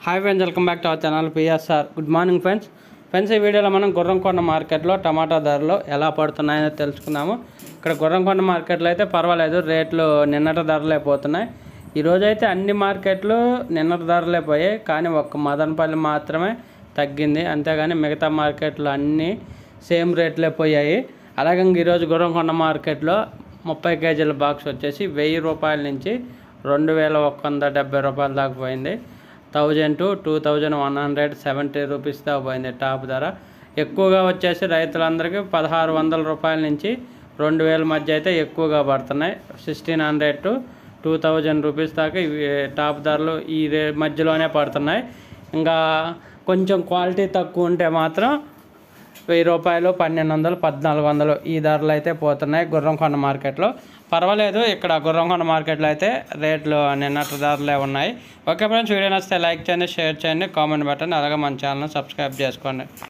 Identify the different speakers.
Speaker 1: hi friends welcome back to our channel PSR good morning friends friends ఈ వీడియోలో మనం గుర్రంకొండ మార్కెట్లో టమాటా ధరలు ఎలా పడుతున్నాయో తెలుసుకుందాము ఇక్కడ గుర్రంకొండ మార్కెట్లో అయితే పర్వాలేదు రేట్లు నిన్నటి ధరలే పోతున్నాయి ఈరోజు అయితే అన్ని మార్కెట్లు నిన్నటి ధరలే పోయాయి కానీ ఒక్క మదనపల్లి మాత్రమే తగ్గింది అంతేగాని మిగతా మార్కెట్లు అన్నీ సేమ్ రేట్లే పోయాయి అలాగే ఇంక ఈరోజు గుర్రంకొండ మార్కెట్లో ముప్పై కేజీల బాక్స్ వచ్చేసి వెయ్యి రూపాయల నుంచి రెండు వేల ఒక్క వంద డెబ్బై రూపాయల దాకా పోయింది thousand to two thousand one hundred seventy rupees దాకా పోయింది టాప్ ధర ఎక్కువగా వచ్చేసి రైతులందరికీ పదహారు వందల రూపాయల నుంచి రెండు వేల మధ్య అయితే ఎక్కువగా పడుతున్నాయి sixteen hundred to two thousand rupees దాకా ఇవి టాప్ ధరలు ఈ రే మధ్యలోనే పడుతున్నాయి ఇంకా కొంచెం క్వాలిటీ తక్కువ ఉంటే మాత్రం వెయ్యి రూపాయలు పన్నెండు వందలు పద్నాలుగు వందలు ఈ ధరలు అయితే పోతున్నాయి గుర్రంకొండ మార్కెట్లో పర్వాలేదు ఇక్కడ గుర్రంకొండ మార్కెట్లో అయితే రేట్లు నిన్నటి ధరలే ఉన్నాయి ఓకే ఫ్రెండ్స్ వీడియో నచ్చితే లైక్ చేయండి షేర్ చేయండి కామెంట్ పెట్టండి అలాగే మన ఛానల్ సబ్స్క్రైబ్ చేసుకోండి